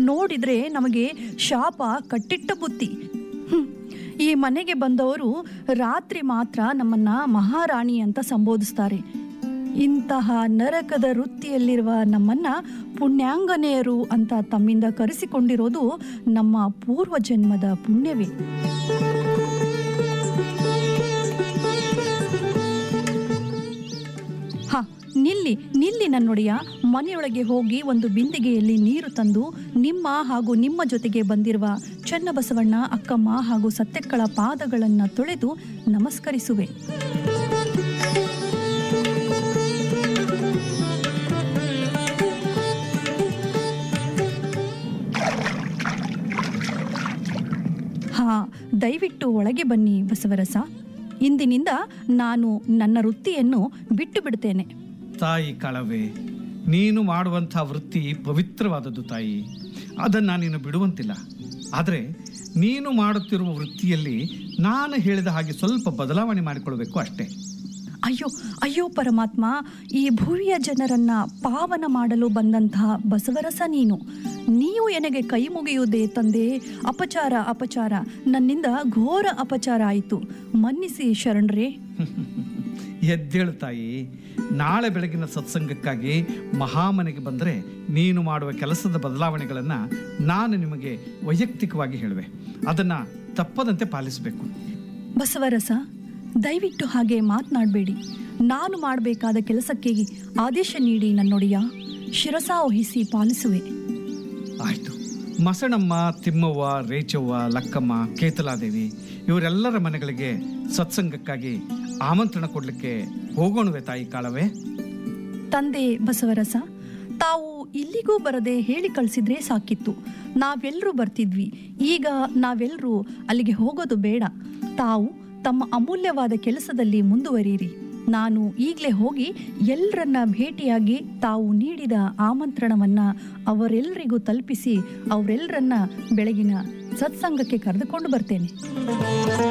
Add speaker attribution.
Speaker 1: ನೋಡಿದ್ರೆ ನಮಗೆ ಶಾಪ ಕಟ್ಟಿಟ್ಟ ಬುತ್ತಿ ಹ್ಮ್. ಈ ಮನೆಗೆ ಬಂದವರು ರಾತ್ರಿ ಮಾತ್ರ ನಮ್ಮನ್ನ ಮಹಾರಾಣಿ ಅಂತ ಸಂಬೋಧಿಸ್ತಾರೆ ಇಂತಹ ನರಕದ ವೃತ್ತಿಯಲ್ಲಿರುವ ನಮ್ಮನ್ನ ಪುಣ್ಯಾಂಗನೆಯರು ಅಂತ ತಮ್ಮಿಂದ ಕರೆಸಿಕೊಂಡಿರೋದು ನಮ್ಮ ಪೂರ್ವ ಜನ್ಮದ ಪುಣ್ಯವೇ ಹ ನಿಲ್ಲಿ ನಿಲ್ಲಿ ನನ್ನೊಡೆಯ ಮನೆಯೊಳಗೆ ಹೋಗಿ ಒಂದು ಬಿಂದಿಗೆಯಲ್ಲಿ ನೀರು ತಂದು ನಿಮ್ಮ ಹಾಗೂ ನಿಮ್ಮ ಜೊತೆಗೆ ಬಂದಿರುವ ಚನ್ನಬಸವಣ್ಣ ಅಕ್ಕಮ್ಮ ಹಾಗೂ ಸತ್ಯಕ್ಕಳ ಪಾದಗಳನ್ನು ತೊಳೆದು ನಮಸ್ಕರಿಸುವೆ ಹಾ ದಯವಿಟ್ಟು ಒಳಗೆ ಬನ್ನಿ ಬಸವರಸ ಇಂದಿನಿಂದ ನಾನು ನನ್ನ ವೃತ್ತಿಯನ್ನು ಬಿಟ್ಟು ಬಿಡ್ತೇನೆ
Speaker 2: ತಾಯಿ ಕಳವೆ ನೀನು ಮಾಡುವಂಥ ವೃತ್ತಿ ಪವಿತ್ರವಾದದ್ದು ತಾಯಿ ಅದನ್ನು ನೀನು ಬಿಡುವಂತಿಲ್ಲ ಆದರೆ ನೀನು ಮಾಡುತ್ತಿರುವ ವೃತ್ತಿಯಲ್ಲಿ ನಾನು ಹೇಳಿದ ಹಾಗೆ ಸ್ವಲ್ಪ ಬದಲಾವಣೆ ಮಾಡಿಕೊಳ್ಬೇಕು ಅಷ್ಟೇ
Speaker 1: ಅಯ್ಯೋ ಅಯ್ಯೋ ಪರಮಾತ್ಮ ಈ ಭುವಿಯ ಜನರನ್ನ ಪಾವನ ಮಾಡಲು ಬಂದಂತಹ ಬಸವರಸ ನೀನು ನೀವು ನನಗೆ ಕೈ ಮುಗಿಯುವುದೇ ತಂದೆ ಅಪಚಾರ ಅಪಚಾರ ನನ್ನಿಂದ ಘೋರ ಅಪಚಾರ ಆಯಿತು ಮನ್ನಿಸಿ ಶರಣರೇ
Speaker 2: ಎದ್ದೇಳು ತಾಯಿ ನಾಳೆ ಬೆಳಗಿನ ಸತ್ಸಂಗಕ್ಕಾಗಿ ಮಹಾಮನೆಗೆ ಬಂದರೆ ನೀನು ಮಾಡುವ ಕೆಲಸದ ಬದಲಾವಣೆಗಳನ್ನು ನಾನು ನಿಮಗೆ ವೈಯಕ್ತಿಕವಾಗಿ ಹೇಳುವೆ ಅದನ್ನು ತಪ್ಪದಂತೆ ಪಾಲಿಸಬೇಕು
Speaker 1: ಬಸವರಸ ದಯವಿಟ್ಟು ಹಾಗೆ ಮಾತನಾಡಬೇಡಿ ನಾನು ಮಾಡಬೇಕಾದ ಕೆಲಸಕ್ಕೆ ಆದೇಶ ನೀಡಿ ನನ್ನೊಡೆಯ ಶಿರಸಾವಹಿಸಿ ಪಾಲಿಸುವೆ
Speaker 2: ಆಯಿತು ಮಸಣಮ್ಮ ತಿಮ್ಮವ್ವ ರೇಚವ್ವ ಲಕ್ಕಮ್ಮ ಕೇತಲಾದೇವಿ ಇವರೆಲ್ಲರ ಮನೆಗಳಿಗೆ ಸತ್ಸಂಗಕ್ಕಾಗಿ ಆಮಂತ್ರಣ ಕೊಡಲಿಕ್ಕೆ ಹೋಗೋಣವೆ ತಾಯಿ ಕಾಳವೆ
Speaker 1: ತಂದೆ ಬಸವರಸ ತಾವು ಇಲ್ಲಿಗೂ ಬರದೆ ಹೇಳಿ ಕಳಿಸಿದ್ರೆ ಸಾಕಿತ್ತು ನಾವೆಲ್ಲರೂ ಬರ್ತಿದ್ವಿ ಈಗ ನಾವೆಲ್ಲರೂ ಅಲ್ಲಿಗೆ ಹೋಗೋದು ಬೇಡ ತಾವು ತಮ್ಮ ಅಮೂಲ್ಯವಾದ ಕೆಲಸದಲ್ಲಿ ಮುಂದುವರಿಯಿರಿ ನಾನು ಈಗಲೇ ಹೋಗಿ ಎಲ್ಲರನ್ನ ಭೇಟಿಯಾಗಿ ತಾವು ನೀಡಿದ ಆಮಂತ್ರಣವನ್ನ ಅವರೆಲ್ಲರಿಗೂ ತಲುಪಿಸಿ ಅವರೆಲ್ಲರನ್ನ ಬೆಳಗಿನ ಸತ್ಸಂಗಕ್ಕೆ ಕರೆದುಕೊಂಡು ಬರ್ತೇನೆ